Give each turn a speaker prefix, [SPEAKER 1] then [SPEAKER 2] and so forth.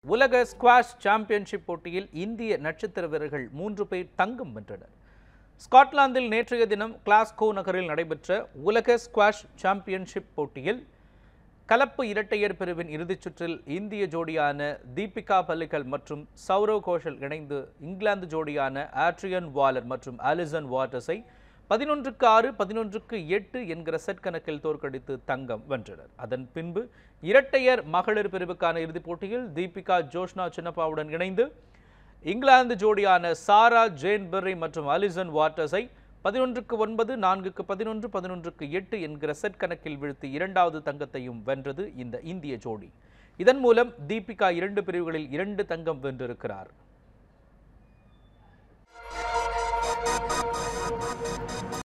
[SPEAKER 1] உலக squash championship போட்டியில் இந்திய நட்சத்திர வீரர்கள் மூன்று பேர் தங்கம் வென்றனர் ஸ்காட்லாந்தில் நேற்றைய தினம் கிளாஸ்கோ நகரில் நடைபெற்ற உலக ஸ்குவாஷ் சாம்பியன்ஷிப் போட்டியில் கலப்பு இரட்டையர் பிரிவின் இறுதிச் சுற்றில் இந்திய ஜோடியான தீபிகா பல்லிகல் மற்றும் சௌரவ் கோஷல் இணைந்து இங்கிலாந்து ஜோடியான ஆட்ரியன் வாலர் மற்றும் ஆலிசன் வாட்டர்ஸை பதினொன்றுக்கு ஆறு பதினொன்றுக்கு எட்டு என்கிற செட் கணக்கில் தோற்கடித்து தங்கம் வென்றனர் அதன் பின்பு இரட்டையர் மகளிர் பிரிவுக்கான இறுதிப் போட்டியில் தீபிகா ஜோஷ்னா சின்னப்பாவுடன் இணைந்து இங்கிலாந்து ஜோடியான சாரா ஜேன் பெர்ரி மற்றும் அலிசன் வாட்டர்ஸை பதினொன்றுக்கு ஒன்பது நான்குக்கு பதினொன்று பதினொன்றுக்கு எட்டு என்கிற செட் கணக்கில் வீழ்த்தி இரண்டாவது தங்கத்தையும் வென்றது இந்த இந்திய ஜோடி இதன் மூலம் தீபிகா இரண்டு பிரிவுகளில் இரண்டு தங்கம் வென்றிருக்கிறார்